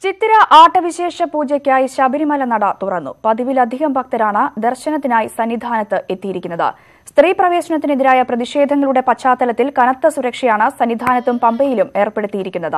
ചിത്തിര ആട്ടവിശേഷ പൂജയ്ക്കായി ശബരിമല നട തുറന്നു പതിവിലധികം ഭക്തരാണ് ദർശനത്തിനായി സന്നിധാനത്ത് എത്തിയിരിക്കുന്നത് സ്ത്രീ പ്രവേശനത്തിനെതിരായ പ്രതിഷേധങ്ങളുടെ പശ്ചാത്തലത്തിൽ കനത്ത സുരക്ഷയാണ് സന്നിധാനത്തും പമ്പയിലും ഏർപ്പെടുത്തിയിരിക്കുന്നത്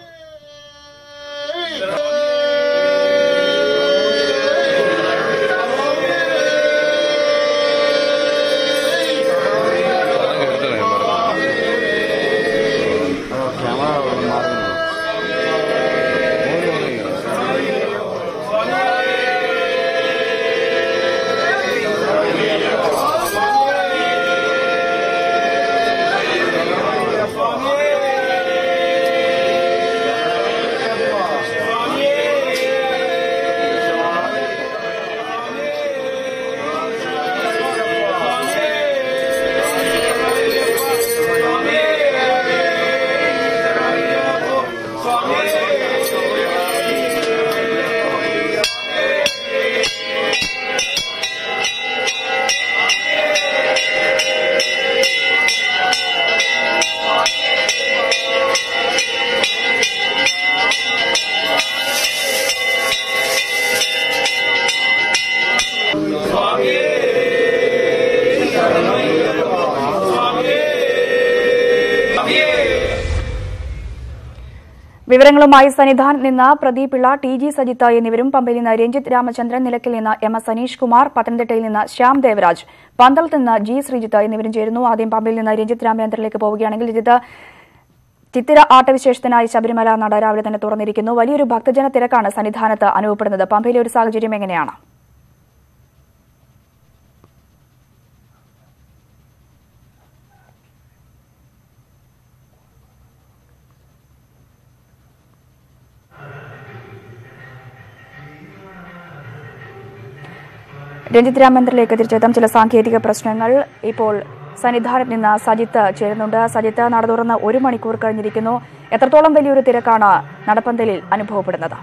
വിവരങ്ങളുമായി സന്നിധാനത്ത് നിന്ന് പ്രദീപ് പിള്ള ടി ജി സജിത്ത് എന്നിവരും പമ്പയിൽ നിന്ന് രഞ്ജിത്ത് രാമചന്ദ്രൻ നിലയ്ക്കൽ നിന്ന് എം എസ് അനീഷ് കുമാർ പത്തനംതിട്ടയിൽ നിന്ന് ശ്യാം ദേവരാജ് പന്തളത്ത് നിന്ന് ജി ശ്രീജിത്ത് എന്നിവരും ചേരുന്നു ആദ്യം പമ്പയിൽ നിന്ന് രഞ്ജിത്ത് രാമചന്ദ്രനിലേക്ക് പോവുകയാണെങ്കിൽ രഞ്ജിത്ത് ചിത്തിര ആട്ടവിശേഷത്തിനായി ശബരിമല നട രാവിലെ തന്നെ തുറന്നിരിക്കുന്നു വലിയൊരു ഭക്തജന തിരക്കാണ് സന്നിധാനത്ത് അനുഭവപ്പെടുന്നത് പമ്പയിലെ ഒരു സാഹചര്യം എങ്ങനെയാണ് രഞ്ജിത് രാമേന്ദ്രനിലേക്ക് തിരിച്ചെത്താം ചില സാങ്കേതിക പ്രശ്നങ്ങൾ ഇപ്പോൾ സന്നിധാനത്ത് നിന്ന് സജിത്ത് ചേരുന്നുണ്ട് സജിത്ത് നട തുറന്ന് ഒരു മണിക്കൂർ കഴിഞ്ഞിരിക്കുന്നു എത്രത്തോളം വലിയൊരു തിരക്കാണ് നടപ്പന്തലിൽ അനുഭവപ്പെടുന്നത്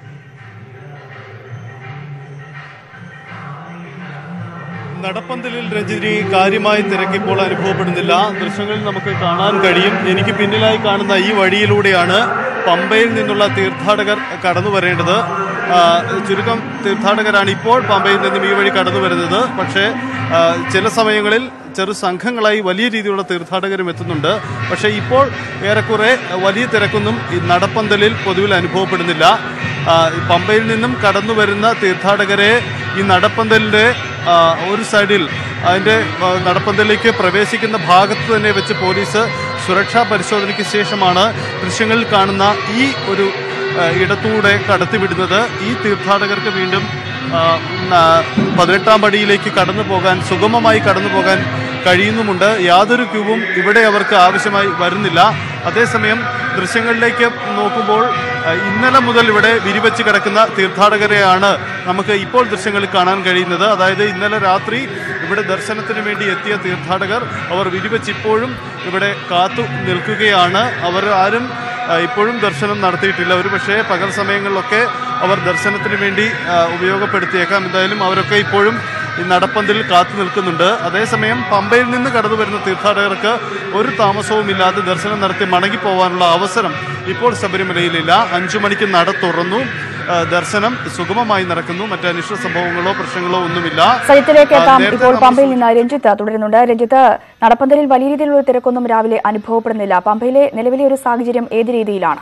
നടപ്പന്തലിൽ രഞ്ജിനി കാര്യമായി തിരക്കിപ്പോൾ അനുഭവപ്പെടുന്നില്ല ദൃശ്യങ്ങളിൽ നമുക്ക് കാണാൻ കഴിയും എനിക്ക് പിന്നിലായി കാണുന്ന ഈ വഴിയിലൂടെയാണ് പമ്പയിൽ നിന്നുള്ള തീർത്ഥാടകർ കടന്നു വരേണ്ടത് ആ, ചുരുക്കം തീർത്ഥാടകരാണ് ഇപ്പോൾ പമ്പയിൽ നിന്നും ഈ വഴി കടന്നു വരുന്നത് പക്ഷേ ആ, ചില സമയങ്ങളിൽ ചെറു സംഘങ്ങളായി വലിയ രീതിയിലുള്ള തീർത്ഥാടകരും എത്തുന്നുണ്ട് പക്ഷേ ഇപ്പോൾ ഏറെക്കുറെ വലിയ തിരക്കൊന്നും ഈ നടപ്പന്തലിൽ പൊതുവിൽ അനുഭവപ്പെടുന്നില്ല ആ, പമ്പയിൽ നിന്നും കടന്നു വരുന്ന തീർത്ഥാടകരെ ഈ നടപ്പന്തലിൻ്റെ ആ, ഒരു സൈഡിൽ അതിൻ്റെ ആ, നടപ്പന്തലിലേക്ക് പ്രവേശിക്കുന്ന ഭാഗത്ത് തന്നെ വെച്ച് പോലീസ് സുരക്ഷാ പരിശോധനയ്ക്ക് ശേഷമാണ് ദൃശ്യങ്ങളിൽ കാണുന്ന ഈ ഒരു ആ, ഇടത്തൂടെ കടത്തിവിടുന്നത് ഈ തീർത്ഥാടകർക്ക് വീണ്ടും ആ, ആ, പതിനെട്ടാം പടിയിലേക്ക് കടന്നു പോകാൻ സുഗമമായി കടന്നു പോകാൻ കഴിയുന്നുമുണ്ട് യാതൊരു ക്യൂവും ഇവിടെ അവർക്ക് ആവശ്യമായി വരുന്നില്ല അതേസമയം ദൃശ്യങ്ങളിലേക്ക് നോക്കുമ്പോൾ ആ, ഇന്നലെ മുതൽ ഇവിടെ വിരിവച്ച് കിടക്കുന്ന തീർത്ഥാടകരെയാണ് നമുക്ക് ഇപ്പോൾ ദൃശ്യങ്ങളിൽ കാണാൻ കഴിയുന്നത് അതായത് ഇന്നലെ രാത്രി ഇവിടെ ദർശനത്തിന് വേണ്ടി എത്തിയ തീർത്ഥാടകർ അവർ വിരിവച്ച് ഇപ്പോഴും ഇവിടെ കാത്തു നിൽക്കുകയാണ് അവർ ആരും ആ, ഇപ്പോഴും ദർശനം നടത്തിയിട്ടില്ല ഒരു പക്ഷേ പകൽ സമയങ്ങളിലൊക്കെ അവർ ദർശനത്തിന് വേണ്ടി ആ, ഉപയോഗപ്പെടുത്തിയേക്കാം എന്തായാലും അവരൊക്കെ ഇപ്പോഴും ഈ നടപ്പന്തലിൽ കാത്തു നിൽക്കുന്നുണ്ട് അതേസമയം പമ്പയിൽ നിന്ന് കടന്നു വരുന്ന തീർത്ഥാടകർക്ക് ഒരു താമസവും ഇല്ലാതെ ദർശനം നടത്തി മടങ്ങിപ്പോവാനുള്ള അവസരം ഇപ്പോൾ ശബരിമലയിലില്ല അഞ്ചു മണിക്ക് നട തുറന്നു ആ, ദർശനം സുഗമമായി നടക്കുന്നു മറ്റ് അനിഷ്ട സംഭവങ്ങളോ പ്രശ്നങ്ങളോ ഒന്നുമില്ല സജിത്തിലേക്ക് ആ, എത്താം നേരത്തെ ഇപ്പോൾ നമ്മൾ പമ്പയിൽ നിന്ന് രഞ്ജിത്ത് തുടരുന്നുണ്ട് രഞ്ജിത്ത് നടപ്പന്തലിൽ വലിയ രീതിയിലുള്ള തിരക്കൊന്നും രാവിലെ അനുഭവപ്പെടുന്നില്ല പമ്പയിലെ നിലവിലെ ഒരു സാഹചര്യം ഏത് രീതിയിലാണ്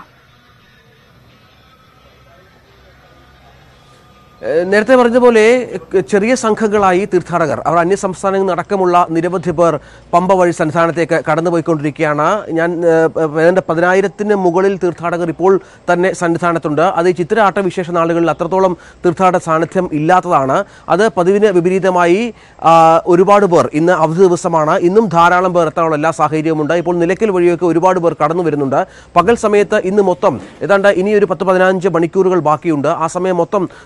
ഏഹ് നേരത്തെ പറഞ്ഞതുപോലെ ക- ചെറിയ സംഘങ്ങളായി തീർത്ഥാടകർ അവർ അന്യ സംസ്ഥാനങ്ങളിൽ നിന്നടക്കമുള്ള നിരവധി പേർ പമ്പ വഴി സന്നിധാനത്തേക്ക് കടന്നുപോയിക്കൊണ്ടിരിക്കുകയാണ് ഞാൻ ഏഹ്, ഏതാണ്ട് പതിനായിരത്തിന് മുകളിൽ തീർത്ഥാടകർ ഇപ്പോൾ തന്നെ സന്നിധാനത്തുണ്ട് അത് ഈ ചിത്തിര ആട്ടവിശേഷ നാളുകളിൽ അത്രത്തോളം തീർത്ഥാടക സാന്നിധ്യം ഇല്ലാത്തതാണ് അത് പതിവിന് വിപരീതമായി ആ, ഒരുപാട് പേർ ഇന്ന് അവധി ദിവസമാണ് ഇന്നും ധാരാളം പേർ എത്താനുള്ള എല്ലാ സാഹചര്യവുമുണ്ട് ഇപ്പോൾ നിലയ്ക്കൽ വഴിയൊക്കെ ഒരുപാട് പേർ കടന്നു വരുന്നുണ്ട് പകൽ സമയത്ത് ഇന്ന് മൊത്തം ഏതാണ്ട് ഇനി ഒരു പത്ത് പതിനഞ്ച് മണിക്കൂറുകൾ ബാക്കിയുണ്ട് ആ സമയം മൊത്തം നട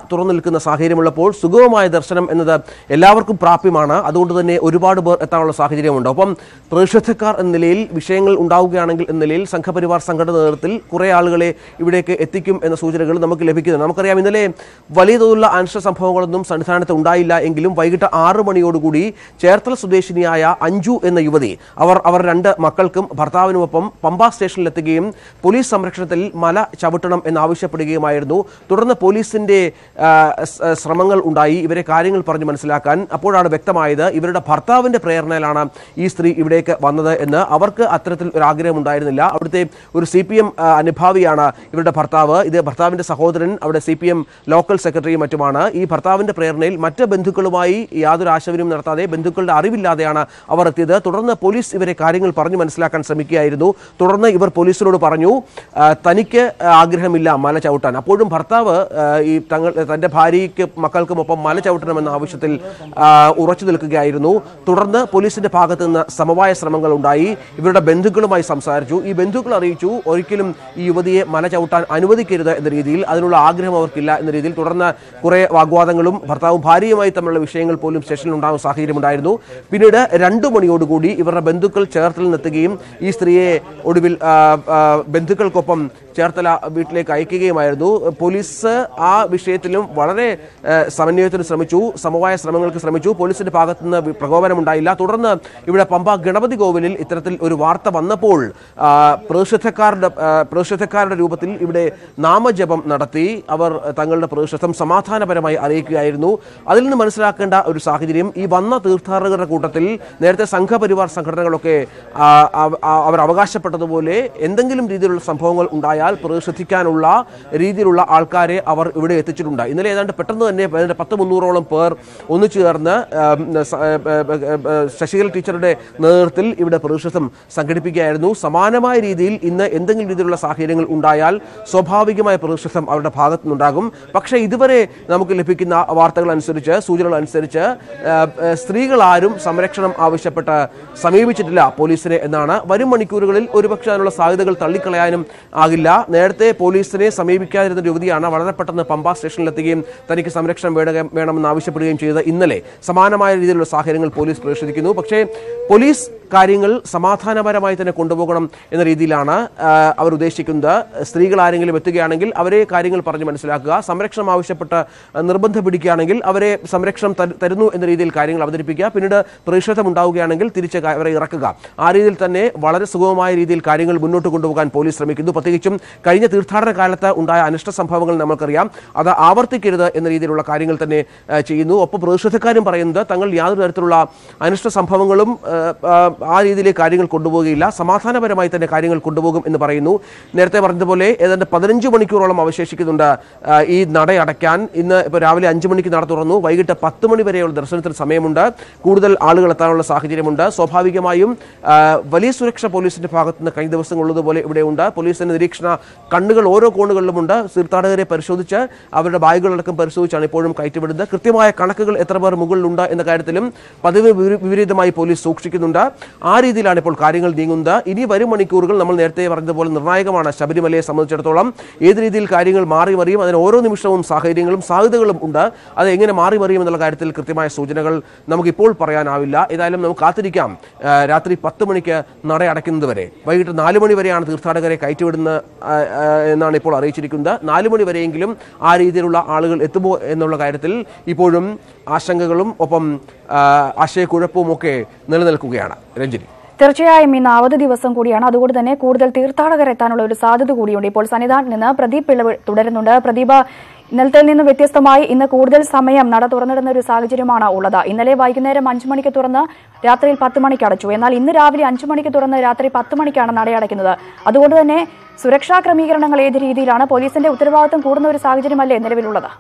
തുറന്നു നിൽക്കുന്ന സാഹചര്യമുള്ളപ്പോൾ സുഗമമായ ദർശനം എന്നത് എല്ലാവർക്കും പ്രാപ്യമാണ് അതുകൊണ്ട് തന്നെ ഒരുപാട് പേർ എത്താനുള്ള സാഹചര്യമുണ്ട് ഒപ്പം പ്രതിഷേധക്കാർ എന്ന നിലയിൽ വിഷയങ്ങൾ ഉണ്ടാവുകയാണെങ്കിൽ എന്ന നിലയിൽ സംഘപരിവാർ സംഘടന നേതൃത്വത്തിൽ കുറേ ആളുകളെ ഇവിടേക്ക് എത്തിക്കും എന്ന സൂചനകൾ നമുക്ക് ലഭിക്കുന്നു നമുക്കറിയാം ഇന്നലെ വലിയ തോതിലുള്ള അനിഷ്ട സംഭവങ്ങളൊന്നും സന്നിധാനത്ത് ഉണ്ടായില്ല എങ്കിലും വൈകിട്ട് ആറ് മണിയോടുകൂടി ചേർത്തല സ്വദേശിനിയായ അഞ്ജു എന്ന യുവതി അവർ അവർ രണ്ട് മക്കൾക്കും ഭർത്താവിനുമൊപ്പം പമ്പ സ്റ്റേഷനിലെത്തുകയും പോലീസ് സംരക്ഷണത്തിൽ മല ചവിട്ടണം എന്നാവശ്യപ്പെടുകയുമായിരുന്നു തുടർന്ന് പോലീസിന്റെ ആ, സ്- ശ്രമങ്ങൾ ഉണ്ടായി ഇവരെ കാര്യങ്ങൾ പറഞ്ഞ് മനസ്സിലാക്കാൻ അപ്പോഴാണ് വ്യക്തമായത് ഇവരുടെ ഭർത്താവിന്റെ പ്രേരണയിലാണ് ഈ സ്ത്രീ ഇവിടേക്ക് വന്നത് എന്ന് അവർക്ക് അത്തരത്തിൽ ഒരു ആഗ്രഹം ഉണ്ടായിരുന്നില്ല അവിടുത്തെ ഒരു സി പി എം അനുഭാവിയാണ് ഇവരുടെ ഭർത്താവ് ഇത് ഭർത്താവിന്റെ സഹോദരൻ അവിടെ സി പി എം ലോക്കൽ സെക്രട്ടറിയും മറ്റുമാണ് ഈ ഭർത്താവിന്റെ പ്രേരണയിൽ മറ്റ് ബന്ധുക്കളുമായി യാതൊരു ആശയവിനിമയം നടത്താതെ ബന്ധുക്കളുടെ അറിവില്ലാതെയാണ് അവർ എത്തിയത് തുടർന്ന് പോലീസ് ഇവരെ കാര്യങ്ങൾ പറഞ്ഞു മനസ്സിലാക്കാൻ ശ്രമിക്കുകയായിരുന്നു തുടർന്ന് ഇവർ പോലീസിനോട് പറഞ്ഞു ആ, തനിക്ക് ആഗ്രഹമില്ല മല ചവിട്ടാൻ അപ്പോഴും ഭർത്താവ് ആ, ഈ തങ്ങൾ തന്റെ ഭാര്യയ്ക്ക് മക്കൾക്കുമൊപ്പം മല ചവിട്ടണമെന്ന ആവശ്യത്തിൽ ആ, ഉറച്ചു നിൽക്കുകയായിരുന്നു തുടർന്ന് പോലീസിന്റെ ഭാഗത്ത് നിന്ന് സമവായ ശ്രമങ്ങൾ ഉണ്ടായി ഇവരുടെ ബന്ധുക്കളുമായി സംസാരിച്ചു ഈ ബന്ധുക്കൾ അറിയിച്ചു ഒരിക്കലും ഈ യുവതിയെ മല ചവിട്ടാൻ അനുവദിക്കരുത് എന്ന രീതിയിൽ അതിനുള്ള ആഗ്രഹം അവർക്കില്ല എന്ന രീതിയിൽ തുടർന്ന് കുറെ വാഗ്വാദങ്ങളും ഭർത്താവും ഭാര്യയുമായി തമ്മിലുള്ള വിഷയങ്ങൾ പോലും സ്റ്റേഷനിൽ ഉണ്ടാകുന്ന സാഹചര്യമുണ്ടായിരുന്നു പിന്നീട് രണ്ടു മണിയോടുകൂടി ഇവരുടെ ബന്ധുക്കൾ ചേർത്തലിൽ നിന്നെത്തുകയും ഈ സ്ത്രീയെ ഒടുവിൽ ആ, ആ, ബന്ധുക്കൾക്കൊപ്പം ചേർത്തല വീട്ടിലേക്ക് അയക്കുകയുമായിരുന്നു പോലീസ് ആ വിഷയത്തിലും വളരെ ആ, സമന്വയത്തിന് ശ്രമിച്ചു സമവായ ശ്രമങ്ങൾക്ക് ശ്രമിച്ചു പോലീസിന്റെ ഭാഗത്തു നിന്ന് വി- പ്രകോപനമുണ്ടായില്ല തുടർന്ന് ഇവിടെ പമ്പ ഗണപതി കോവിലിൽ ഇത്തരത്തിൽ ഒരു വാർത്ത വന്നപ്പോൾ ആ, പ്രതിഷേധക്കാരുടെ ആ, പ്രതിഷേധക്കാരുടെ രൂപത്തിൽ ഇവിടെ നാമജപം നടത്തി അവർ തങ്ങളുടെ പ്രതിഷേധം സമാധാനപരമായി അറിയിക്കുകയായിരുന്നു അതിൽ നിന്ന് മനസ്സിലാക്കേണ്ട ഒരു സാഹചര്യം ഈ വന്ന തീർത്ഥാടകരുടെ കൂട്ടത്തിൽ നേരത്തെ സംഘപരിവാർ സംഘടനകളൊക്കെ ആ, അവ- ആ, അവർ അവകാശപ്പെട്ടതുപോലെ എന്തെങ്കിലും രീതിയിലുള്ള സംഭവങ്ങൾ ഉണ്ടായാൽ പ്രതിഷേധിക്കാനുള്ള രീതിയിലുള്ള ആൾക്കാരെ അവർ ഇവിടെ എത്തിച്ചിട്ടുണ്ട് ഇന്നലെ ഏതാണ്ട് പെട്ടെന്ന് തന്നെ ഏതാണ്ട് പത്ത് മുന്നൂറോളം പേർ ഒന്നിച്ചു ചേർന്ന് ആ, സ- ആ, ആ, ആ, ശശികല ടീച്ചറുടെ നേതൃത്വത്തിൽ ഇവിടെ പ്രതിഷേധം സംഘടിപ്പിക്കുകയായിരുന്നു സമാനമായ രീതിയിൽ ഇന്ന് എന്തെങ്കിലും രീതിയിലുള്ള സാഹചര്യങ്ങൾ ഉണ്ടായാൽ സ്വാഭാവികമായ പ്രതിഷേധം അവരുടെ ഭാഗത്തു നിന്നുണ്ടാകും പക്ഷേ ഇതുവരെ നമുക്ക് ലഭിക്കുന്ന വാർത്തകൾ അനുസരിച്ച് സൂചനകൾ അനുസരിച്ച് ആ, ആ, സ്ത്രീകളാരും സംരക്ഷണം ആവശ്യപ്പെട്ട് സമീപിച്ചിട്ടില്ല പോലീസിനെ എന്നാണ് വരും മണിക്കൂറുകളിൽ ഒരുപക്ഷെ അതിനുള്ള സാധ്യതകൾ തള്ളിക്കളയാനും ആകില്ല നേരത്തെ പോലീസിനെ സമീപിക്കാതിരുന്ന ഒരു യുവതിയാണ് വളരെ പെട്ടെന്ന് പമ്പ സ്റ്റേഷനിലെത്തുകയും തനിക്ക് സംരക്ഷണം വേണ വേണമെന്ന് ആവശ്യപ്പെടുകയും ചെയ്തത് ഇന്നലെ സമാനമായ രീതിയിലുള്ള സാഹചര്യങ്ങൾ പോലീസ് പ്രവേശിക്കുന്നു പക്ഷേ പോലീസ് കാര്യങ്ങൾ സമാധാനപരമായി തന്നെ കൊണ്ടുപോകണം എന്ന രീതിയിലാണ് ആ, അവർ ഉദ്ദേശിക്കുന്നത് സ്ത്രീകൾ ആരെങ്കിലും എത്തുകയാണെങ്കിൽ അവരെ കാര്യങ്ങൾ പറഞ്ഞ് മനസ്സിലാക്കുക സംരക്ഷണം ആവശ്യപ്പെട്ട് ആ, നിർബന്ധം പിടിക്കുകയാണെങ്കിൽ അവരെ സംരക്ഷണം തരു- തരുന്നു എന്ന രീതിയിൽ കാര്യങ്ങൾ അവതരിപ്പിക്കുക പിന്നീട് പ്രതിഷേധം ഉണ്ടാവുകയാണെങ്കിൽ തിരിച്ച് ക- അവരെ ഇറക്കുക ആ രീതിയിൽ തന്നെ വളരെ സുഗമമായ രീതിയിൽ കാര്യങ്ങൾ മുന്നോട്ട് കൊണ്ടുപോകാൻ പോലീസ് ശ്രമിക്കുന്നു പ്രത്യേകിച്ചും കഴിഞ്ഞ തീർത്ഥാടന കാലത്ത് ഉണ്ടായ അനിഷ്ട സംഭവങ്ങൾ നമുക്കറിയാം അത് ആവർത്തിക്കരുത് എന്ന രീതിയിലുള്ള കാര്യങ്ങൾ തന്നെ ആ, ചെയ്യുന്നു ഒപ്പം പ്രതിഷേധക്കാരും പറയുന്നത് തങ്ങൾ യാതൊരു തരത്തിലുള്ള അനിഷ്ട സംഭവങ്ങളും ആ, ആ, ആ രീതിയിലേക്ക് കാര്യങ്ങൾ കൊണ്ടുപോകുകയില്ല സമാധാനപരമായി തന്നെ കാര്യങ്ങൾ കൊണ്ടുപോകും എന്ന് പറയുന്നു നേരത്തെ പറഞ്ഞതുപോലെ ഏതാണ്ട് പതിനഞ്ച് മണിക്കൂറോളം അവശേഷിക്കുന്നുണ്ട് ആ, ഈ നട അടയ്ക്കാൻ ഇന്ന് ഇപ്പോൾ രാവിലെ അഞ്ച് മണിക്ക് നട തുറന്നു വൈകിട്ട് പത്ത് മണി വരെയുള്ള ദർശനത്തിന് സമയമുണ്ട് കൂടുതൽ ആളുകൾ എത്താനുള്ള സാഹചര്യമുണ്ട് സ്വാഭാവികമായും ആ, വലിയ സുരക്ഷ പോലീസിന്റെ ഭാഗത്ത് നിന്ന് കഴിഞ്ഞ ദിവസങ്ങളുള്ളതുപോലെ ഇവിടെയുണ്ട് പോലീസിന്റെ നിരീക്ഷണ കണ്ണുകൾ ഓരോ കോണുകളിലുമുണ്ട് തീർത്ഥാടകരെ പരിശോധിച്ച് അവരുടെ ബാഗുകളടക്കം പരിശോധിച്ചാണ് ഇപ്പോഴും കയറ്റിവിടുന്നത് കൃത്യമായ കണക്കുകൾ എത്ര പേർ മുകളിലുണ്ട് എന്ന കാര്യത്തിലും പതിവ് വിപരീ- വിപരീതമായി പോലീസ് സൂക്ഷിക്കുന്നുണ്ട് ആ രീതിയിലാണ് ഇപ്പോൾ കാര്യങ്ങൾ നീങ്ങുന്നത് ഇനി വരും മണിക്കൂറുകൾ നമ്മൾ നേരത്തെ പറഞ്ഞതുപോലെ നിർണായകമാണ് ശബരിമലയെ സംബന്ധിച്ചിടത്തോളം ഏത് രീതിയിൽ കാര്യങ്ങൾ മാറി മറിയും അതിന് ഓരോ നിമിഷവും സാഹചര്യങ്ങളും സാധ്യതകളും ഉണ്ട് അത് എങ്ങനെ മാറി മറിയും എന്നുള്ള കാര്യത്തിൽ കൃത്യമായ സൂചനകൾ നമുക്കിപ്പോൾ പറയാനാവില്ല ഏതായാലും നമുക്ക് കാത്തിരിക്കാം ആ, രാത്രി പത്ത് മണിക്ക് നട അടയ്ക്കുന്നത് വരെ വൈകിട്ട് നാല് മണി വരെയാണ് തീർത്ഥാടകരെ കയറ്റിവിടുന്ന ആ, ആ, എന്നാണ് ഇപ്പോൾ അറിയിച്ചിരിക്കുന്നത് നാല് മണി വരെയെങ്കിലും ആ രീതിയിലുള്ള ആളുകൾ എത്തുമോ എന്നുള്ള കാര്യത്തിൽ ഇപ്പോഴും ആശങ്കകളും ഒപ്പം ആ, ആശയക്കുഴപ്പവും ഒക്കെ നിലനിൽക്കുകയാണ് രഞ്ജിനി തീർച്ചയായും ഇന്ന് അവധി ദിവസം കൂടിയാണ് അതുകൊണ്ട് തന്നെ കൂടുതൽ തീർത്ഥാടകർ എത്താനുള്ള ഒരു സാധ്യത കൂടിയുണ്ട് ഇപ്പോൾ സന്നിധാനത്ത് നിന്ന് പ്രദീപ് പിളവ് തുടരുന്നുണ്ട് പ്രദീപ് ഇന്നലത്തെ നിന്ന് വ്യത്യസ്തമായി ഇന്ന് കൂടുതൽ സമയം നട തുറന്നിടുന്ന ഒരു സാഹചര്യമാണ് ഉള്ളത് ഇന്നലെ വൈകുന്നേരം അഞ്ചു മണിക്ക് തുറന്ന് രാത്രിയിൽ പത്ത് മണിക്ക് അടച്ചു എന്നാൽ ഇന്ന് രാവിലെ അഞ്ചു മണിക്ക് തുറന്ന് രാത്രി പത്ത് മണിക്കാണ് നടയടയ്ക്കുന്നത് അതുകൊണ്ട് തന്നെ സുരക്ഷാ ക്രമീകരണങ്ങൾ ഏത് രീതിയിലാണ് പോലീസിന്റെ ഉത്തരവാദിത്തം കൂടുന്ന ഒരു സാഹചര്യമല്ലേ നിലവിലുള്ളത്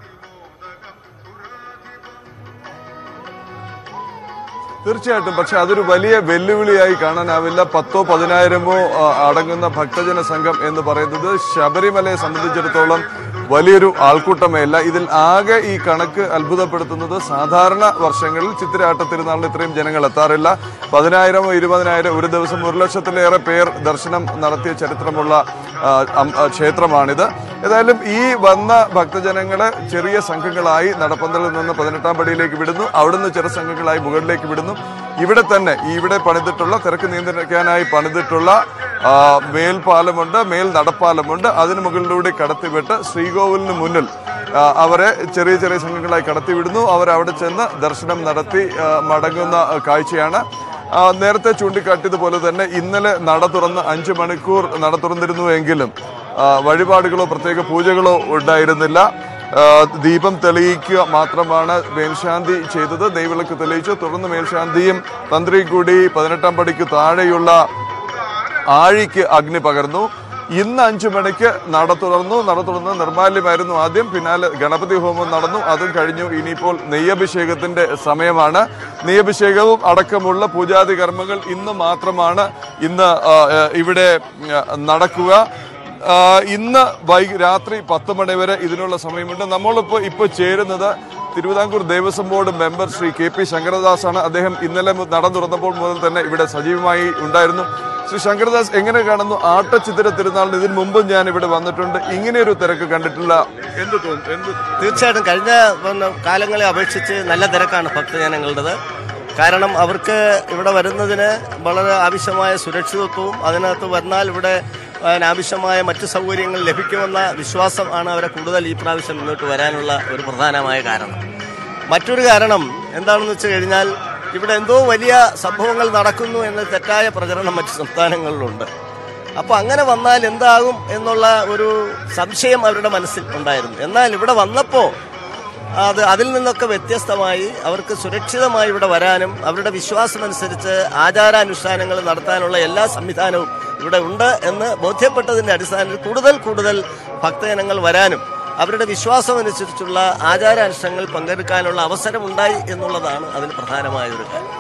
തീർച്ചയായിട്ടും പക്ഷെ അതൊരു വലിയ വെല്ലുവിളിയായി കാണാനാവില്ല പത്തോ പതിനായിരമോ ആ, അടങ്ങുന്ന ഭക്തജന സംഘം എന്ന് പറയുന്നത് ശബരിമലയെ സംബന്ധിച്ചിടത്തോളം വലിയൊരു ആൾക്കൂട്ടമേ അല്ല ഇതിൽ ആകെ ഈ കണക്ക് അത്ഭുതപ്പെടുത്തുന്നത് സാധാരണ വർഷങ്ങളിൽ ചിത്തിരാട്ട തിരുനാളിന് ഇത്രയും ജനങ്ങൾ എത്താറില്ല പതിനായിരം ഇരുപതിനായിരം ഒരു ദിവസം ഒരു ലക്ഷത്തിലേറെ പേർ ദർശനം നടത്തിയ ചരിത്രമുള്ള ആ, അം- ആ, ക്ഷേത്രമാണിത് ഏതായാലും ഈ വന്ന ഭക്തജനങ്ങളെ ചെറിയ സംഘങ്ങളായി നടപ്പന്തലിൽ നിന്ന് പതിനെട്ടാം പടിയിലേക്ക് വിടുന്നു അവിടുന്ന് ചെറു സംഘങ്ങളായി മുകളിലേക്ക് വിടുന്നു ഇവിടെ തന്നെ ഈ ഇവിടെ പണിതിട്ടുള്ള തിരക്ക് നിയന്ത്രിക്കാനായി പണിതിട്ടുള്ള ആ, മേൽപ്പാലമുണ്ട് മേൽ നടപ്പാലമുണ്ട് അതിന് മുകളിലൂടെ കടത്തിവിട്ട് ശ്രീകോവിലിന് മുന്നിൽ ആ, അവരെ ചെറിയ ചെറിയ സംഘങ്ങളായി കടത്തിവിടുന്നു അവർ അവിടെ ചെന്ന് ദർശനം നടത്തി ആ, മടങ്ങുന്ന ആ, കാഴ്ചയാണ് ആ, നേരത്തെ ചൂണ്ടിക്കാട്ടിയതുപോലെ തന്നെ ഇന്നലെ നട തുറന്ന് അഞ്ച് മണിക്കൂർ നട തുറന്നിരുന്നുവെങ്കിലും ആ, വഴിപാടുകളോ പ്രത്യേക പൂജകളോ ഉണ്ടായിരുന്നില്ല ആ, ദീപം തെളിയിക്കുക മാത്രമാണ് മേൽശാന്തി ചെയ്തത് നെയ്വിളക്ക് തെളിയിച്ചു തുടർന്ന് മേൽശാന്തിയും തന്ത്രി കൂടി പതിനെട്ടാം പടിക്ക് താഴെയുള്ള ആഴിക്ക് അഗ്നി പകർന്നു ഇന്ന് അഞ്ചു മണിക്ക് നട തുറന്നു നട തുറന്ന് നിർമാല്യമായിരുന്നു ആദ്യം പിന്നാലെ ഗണപതി ഹോമം നടന്നു അതും കഴിഞ്ഞു ഇനിയിപ്പോൾ നെയ്യഭിഷേകത്തിന്റെ സമയമാണ് നെയ്യഭിഷേകവും അടക്കമുള്ള പൂജാതി കർമ്മങ്ങൾ ഇന്ന് മാത്രമാണ് ഇന്ന് ആ, ആ, ഇവിടെ ആ, നടക്കുക ആ, ഇന്ന് വൈകി രാത്രി പത്ത് മണി വരെ ഇതിനുള്ള സമയമുണ്ട് നമ്മളിപ്പോൾ ഇപ്പോൾ ചേരുന്നത് Thiruvithamkoor Devaswom board member Shri K P Sankaradas ആണ് അദ്ദേഹം ഇന്നലെ മു- നട തുറന്നപ്പോൾ മുതൽ തന്നെ ഇവിടെ സജീവമായി ഉണ്ടായിരുന്നു ശ്രീ ശങ്കരദാസ് എങ്ങനെ കാണുന്നു ആട്ടച്ചിത്തിര തിരുനാളിന് ഇതിന് മുമ്പും ഞാൻ ഇവിടെ വന്നിട്ടുണ്ട് ഇങ്ങനെയൊരു തിരക്ക് കണ്ടിട്ടില്ല എന്ത് തോന്നുന്നു എന്ത് തീർച്ചയായിട്ടും കഴിഞ്ഞ പിന്നെ കാലങ്ങളെ അപേക്ഷിച്ച് നല്ല തിരക്കാണ് ഭക്തജനങ്ങളുടേത് കാരണം അവർക്ക് ഇവിടെ വരുന്നതിന് വളരെ ആവശ്യമായ സുരക്ഷിതത്വവും അതിനകത്ത് വന്നാൽ ഇവിടെ പിന്നെ ആവശ്യമായ മറ്റു സൗകര്യങ്ങൾ ലഭിക്കുമെന്ന വിശ്വാസം ആണ് അവരെ കൂടുതൽ ഈ പ്രാവശ്യം മുന്നോട്ട് വരാനുള്ള ഒരു പ്രധാനമായ കാരണം മറ്റൊരു കാരണം എന്താണെന്ന് വെച്ച് കഴിഞ്ഞാൽ ഇവിടെ എന്തോ വലിയ സംഭവങ്ങൾ നടക്കുന്നു എന്ന തെറ്റായ പ്രചരണം മറ്റ് സംസ്ഥാനങ്ങളിലുണ്ട് അപ്പോൾ അങ്ങനെ വന്നാൽ എന്താകും എന്നുള്ള ഒരു സംശയം അവരുടെ മനസ്സിൽ ഉണ്ടായിരുന്നു എന്നാൽ ഇവിടെ വന്നപ്പോൾ അത് അതിൽ നിന്നൊക്കെ വ്യത്യസ്തമായി അവർക്ക് സുരക്ഷിതമായി ഇവിടെ വരാനും അവരുടെ വിശ്വാസമനുസരിച്ച് ആചാരാനുഷ്ഠാനങ്ങൾ നടത്താനുള്ള എല്ലാ സംവിധാനവും ഇവിടെ ഉണ്ട് എന്ന് ബോധ്യപ്പെട്ടതിന്റെ അടിസ്ഥാനത്തിൽ കൂടുതൽ കൂടുതൽ ഭക്തജനങ്ങൾ വരാനും അവരുടെ വിശ്വാസമനുസരിച്ചുള്ള ആചാരാനുഷ്ഠാനങ്ങൾ പങ്കെടുക്കാനുള്ള അവസരമുണ്ടായി എന്നുള്ളതാണ് അതിന് പ്രധാനമായ ഒരു കാര്യം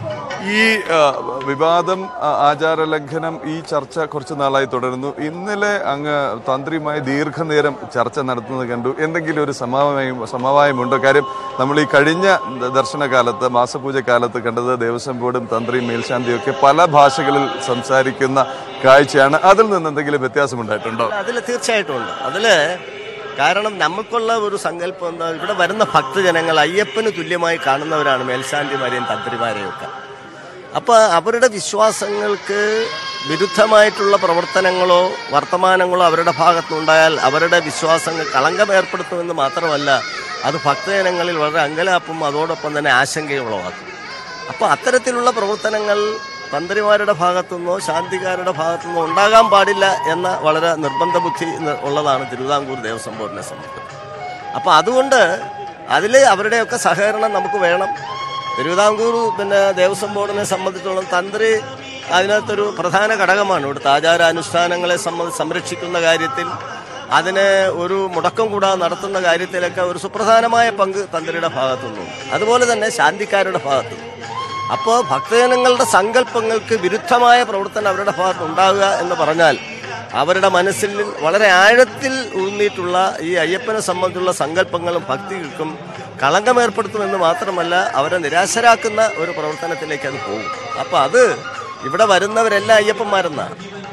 ഈ ആ, വിവാദം ആ, ആചാര ലംഘനം ഈ ചർച്ച കുറച്ച് നാളായി തുടരുന്നു ഇന്നലെ അങ്ങ് തന്ത്രിയുമായി ദീർഘനേരം ചർച്ച നടത്തുന്നത് കണ്ടു എന്തെങ്കിലും ഒരു സമവായം സമവായമുണ്ടോ കാര്യം നമ്മൾ ഈ കഴിഞ്ഞ ദ- ദർശനകാലത്ത് മാസപൂജ കാലത്ത് കണ്ടത് ദേവസ്വം ബോർഡും തന്ത്രിയും മേൽശാന്തിയും ഒക്കെ പല ഭാഷകളിൽ സംസാരിക്കുന്ന കാഴ്ചയാണ് അതിൽ നിന്ന് എന്തെങ്കിലും വ്യത്യാസമുണ്ടായിട്ടുണ്ടോ അതിൽ തീർച്ചയായിട്ടും ഉണ്ട് അതില് കാരണം നമുക്കുള്ള ഒരു സങ്കല്പം എന്താ ഇവിടെ വരുന്ന ഭക്തജനങ്ങൾ അയ്യപ്പന് തുല്യമായി കാണുന്നവരാണ് മേൽശാന്തിമാരെയും തന്ത്രിമാരെയും ഒക്കെ അപ്പൊ അവരുടെ വിശ്വാസങ്ങൾക്ക് വിരുദ്ധമായിട്ടുള്ള പ്രവർത്തനങ്ങളോ വർത്തമാനങ്ങളോ അവരുടെ ഭാഗത്തുനിന്നുണ്ടായാൽ അവരുടെ വിശ്വാസങ്ങൾ കളങ്കം ഏർപ്പെടുത്തുമെന്ന് മാത്രമല്ല അത് ഭക്തജനങ്ങളിൽ വളരെ അങ്കലാപ്പും അതോടൊപ്പം തന്നെ ആശങ്കയും ഉളവാക്കും അപ്പോൾ അത്തരത്തിലുള്ള പ്രവർത്തനങ്ങൾ തന്ത്രിമാരുടെ ഭാഗത്തുനിന്നോ ശാന്തിക്കാരുടെ ഭാഗത്തുനിന്നോ ഉണ്ടാകാൻ പാടില്ല എന്ന വളരെ നിർബന്ധ ബുദ്ധി ന- ഉള്ളതാണ് തിരുവിതാംകൂർ ദേവസ്വം ബോർഡിനെ സംബന്ധിച്ചത് അപ്പോൾ അതുകൊണ്ട് അതിൽ അവരുടെയൊക്കെ സഹകരണം നമുക്ക് വേണം തിരുവിതാംകൂർ പിന്നെ ദേവസ്വം ബോർഡിനെ സംബന്ധിച്ചിടത്തോളം തന്ത്രി അതിനകത്തൊരു പ്രധാന ഘടകമാണ് ഇവിടുത്തെ ആചാരാനുഷ്ഠാനങ്ങളെ സംബന്ധിച്ച് സംരക്ഷിക്കുന്ന കാര്യത്തിൽ അതിന് ഒരു മുടക്കം കൂടാതെ നടത്തുന്ന കാര്യത്തിലൊക്കെ ഒരു സുപ്രധാനമായ പങ്ക് തന്ത്രിയുടെ ഭാഗത്തുനിന്നുണ്ട് അതുപോലെ തന്നെ ശാന്തിക്കാരുടെ ഭാഗത്തുനിന്ന് അപ്പോൾ ഭക്തജനങ്ങളുടെ സങ്കല്പങ്ങൾക്ക് വിരുദ്ധമായ പ്രവർത്തനം അവരുടെ ഭാഗത്ത് ഉണ്ടാകുക എന്ന് പറഞ്ഞാൽ അവരുടെ മനസ്സിൽ വളരെ ആഴത്തിൽ ഊന്നിയിട്ടുള്ള ഈ അയ്യപ്പനെ സംബന്ധിച്ചുള്ള സങ്കല്പങ്ങളും ഭക്തികൾക്കും കളങ്കം ഏർപ്പെടുത്തുമെന്ന് മാത്രമല്ല അവരെ നിരാശരാക്കുന്ന ഒരു പ്രവർത്തനത്തിലേക്ക് അത് പോകും അപ്പോൾ അത് ഇവിടെ വരുന്നവരെല്ലാം അയ്യപ്പന്മാരെന്നാണ്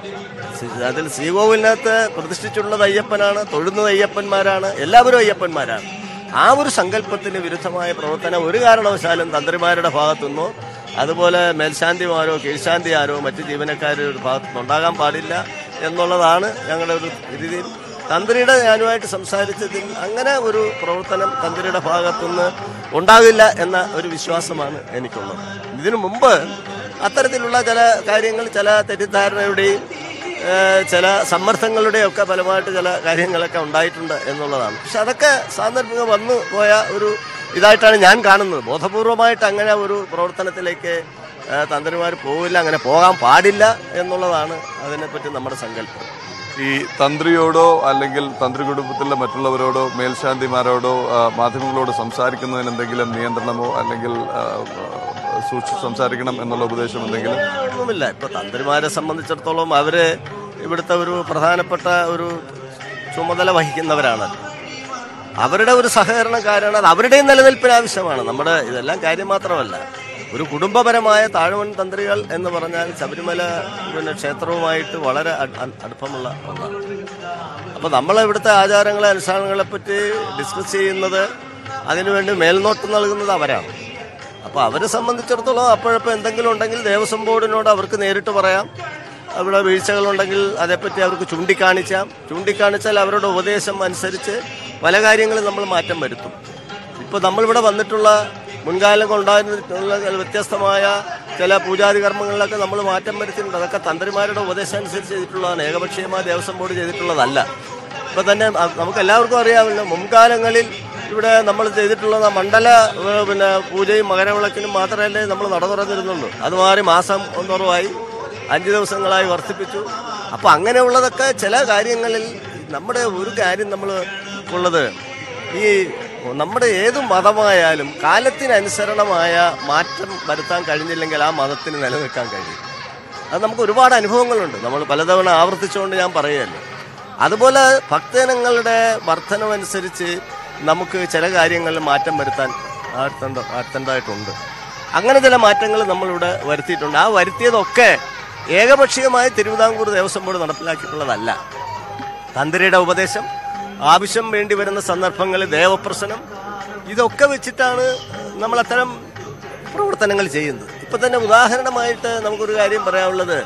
സി- അതിൽ ശ്രീകോവിലിനകത്ത് പ്രതിഷ്ഠിച്ചുള്ളത് അയ്യപ്പനാണ് തൊഴുന്നത് അയ്യപ്പന്മാരാണ് എല്ലാവരും അയ്യപ്പന്മാരാണ് ആ ഒരു സങ്കല്പത്തിന് വിരുദ്ധമായ പ്രവർത്തനം ഒരു കാരണവശാലും തന്ത്രിമാരുടെ ഭാഗത്തുനിന്നോ അതുപോലെ മേൽശാന്തിമാരോ കീഴ്ശാന്തിയാരോ മറ്റ് ജീവനക്കാരോ ഒരു ഭാഗത്തുനിന്ന് ഉണ്ടാകാൻ പാടില്ല എന്നുള്ളതാണ് ഞങ്ങളുടെ ഒരു രീതി തന്ത്രിയുടെ ഞാനുമായിട്ട് സംസാരിച്ചതിൽ അങ്ങനെ ഒരു പ്രവർത്തനം തന്ത്രിയുടെ ഭാഗത്തുനിന്ന് ഉണ്ടാകില്ല എന്ന ഒരു വിശ്വാസമാണ് എനിക്കുള്ളത് ഇതിനു മുമ്പ് അത്തരത്തിലുള്ള ചില കാര്യങ്ങൾ ചില തെറ്റിദ്ധാരണയുടെയും ഏഹ് ചില സമ്മർദ്ദങ്ങളുടെയും ഒക്കെ ഫലമായിട്ട് ചില കാര്യങ്ങളൊക്കെ ഉണ്ടായിട്ടുണ്ട് എന്നുള്ളതാണ് പക്ഷെ അതൊക്കെ സാന്ദർഭികം വന്നു പോയ ഒരു ഇതായിട്ടാണ് ഞാൻ കാണുന്നത് ബോധപൂർവമായിട്ട് അങ്ങനെ ഒരു പ്രവർത്തനത്തിലേക്ക് ഏഹ് തന്ത്രിമാർ പോവില്ല അങ്ങനെ പോകാൻ പാടില്ല എന്നുള്ളതാണ് അതിനെപ്പറ്റി നമ്മുടെ സങ്കല്പം ഈ തന്ത്രിയോടോ അല്ലെങ്കിൽ തന്ത്രി കുടുംബത്തിലെ മറ്റുള്ളവരോടോ മേൽശാന്തിമാരോടോ ആ, മാധ്യമങ്ങളോട് സംസാരിക്കുന്നതിന് എന്തെങ്കിലും നിയന്ത്രണമോ അല്ലെങ്കിൽ ആ, ആ, സൂക്ഷിച്ച് സംസാരിക്കണം എന്നുള്ള ഉപദേശം എന്തെങ്കിലും ഒന്നുമില്ല ഇപ്പൊ തന്ത്രിമാരെ സംബന്ധിച്ചിടത്തോളം അവര് ഇവിടുത്തെ ഒരു പ്രധാനപ്പെട്ട ഒരു ചുമതല വഹിക്കുന്നവരാണ് അവരുടെ ഒരു സഹകരണം കാരണം അത് അവരുടെയും നിലനിൽപ്പിന് ആവശ്യമാണ് നമ്മുടെ ഇതെല്ലാം കാര്യം മാത്രമല്ല ഒരു കുടുംബപരമായ താഴ്വൺ തന്ത്രികൾ എന്ന് പറഞ്ഞാൽ ശബരിമല പിന്നെ ക്ഷേത്രവുമായിട്ട് വളരെ അട്- അട്- അടുപ്പമുള്ള ഒന്നാണ് അപ്പോൾ നമ്മൾ ഇവിടുത്തെ ആചാരങ്ങളെ അനുഷ്ഠാനങ്ങളെ പറ്റി ഡിസ്കസ് ചെയ്യുന്നത് അതിനുവേണ്ടി മേൽനോട്ടം നൽകുന്നത് അവരാണ് അപ്പോൾ അവരെ സംബന്ധിച്ചിടത്തോളം അപ്പോഴപ്പോൾ എന്തെങ്കിലും ഉണ്ടെങ്കിൽ ദേവസ്വം ബോർഡിനോട് അവർക്ക് നേരിട്ട് പറയാം അവിടെ വീഴ്ചകളുണ്ടെങ്കിൽ അതേപ്പറ്റി അവർക്ക് ചൂണ്ടിക്കാണിച്ചാം ചൂണ്ടിക്കാണിച്ചാൽ അവരുടെ ഉപദേശം അനുസരിച്ച് പല കാര്യങ്ങളും നമ്മൾ മാറ്റം വരുത്തും ഇപ്പോൾ നമ്മളിവിടെ വന്നിട്ടുള്ള മുൻകാലം ഉണ്ടായിരുന്നിട്ടുള്ള വ്യത്യസ്തമായ ചില പൂജാതി കർമ്മങ്ങളിലൊക്കെ നമ്മൾ മാറ്റം വരുത്തിയിട്ടുണ്ട് അതൊക്കെ തന്ത്രിമാരുടെ ഉപദേശം അനുസരിച്ച് ചെയ്തിട്ടുള്ളതാണ് ഏകപക്ഷീയമായ ദേവസ്വം ബോർഡ് ചെയ്തിട്ടുള്ളതല്ല ഇപ്പൊ തന്നെ അ- നമുക്ക് എല്ലാവർക്കും അറിയാമല്ലോ മുൻകാലങ്ങളിൽ ഇവിടെ നമ്മൾ ചെയ്തിട്ടുള്ള മണ്ഡല ഏ, പിന്നെ പൂജയും മകരവിളക്കിനും മാത്രമല്ലേ നമ്മൾ നട തുറന്നിരുന്നുള്ളൂ അത് മാറി മാസം ഒന്നോറുമായി അഞ്ച് ദിവസങ്ങളായി വർദ്ധിപ്പിച്ചു അപ്പോൾ അങ്ങനെയുള്ളതൊക്കെ ചില കാര്യങ്ങളിൽ നമ്മുടെ ഒരു കാര്യം നമ്മൾ ഉള്ളത് ഈ നമ്മുടെ ഏത് മതമായാലും കാലത്തിനനുസരണമായ മാറ്റം വരുത്താൻ കഴിഞ്ഞില്ലെങ്കിൽ ആ മതത്തിന് നിലനിൽക്കാൻ കഴിയും അത് നമുക്ക് ഒരുപാട് അനുഭവങ്ങളുണ്ട് നമ്മൾ പലതവണ ആവർത്തിച്ചുകൊണ്ട് ഞാൻ പറയുകയല്ലേ അതുപോലെ ഭക്തജനങ്ങളുടെ വർധനമനുസരിച്ച് നമുക്ക് ചില കാര്യങ്ങളിൽ മാറ്റം വരുത്താൻ ആർത്തേണ്ട ആർത്തേണ്ടതായിട്ടുണ്ട് അങ്ങനെ ചില മാറ്റങ്ങൾ നമ്മളിവിടെ വരുത്തിയിട്ടുണ്ട് ആ വരുത്തിയതൊക്കെ ഏകപക്ഷീയമായി തിരുവിതാംകൂർ ദേവസ്വം ബോർഡ് നടപ്പിലാക്കിയിട്ടുള്ളതല്ല തന്ത്രിയുടെ ഉപദേശം ആവശ്യം വേണ്ടി വരുന്ന സന്ദർഭങ്ങളിൽ ദേവപ്രശ്നം ഇതൊക്കെ വെച്ചിട്ടാണ് നമ്മൾ അത്തരം പ്രവർത്തനങ്ങൾ ചെയ്യുന്നത് ഇപ്പൊ തന്നെ ഉദാഹരണമായിട്ട് നമുക്കൊരു കാര്യം പറയാനുള്ളത്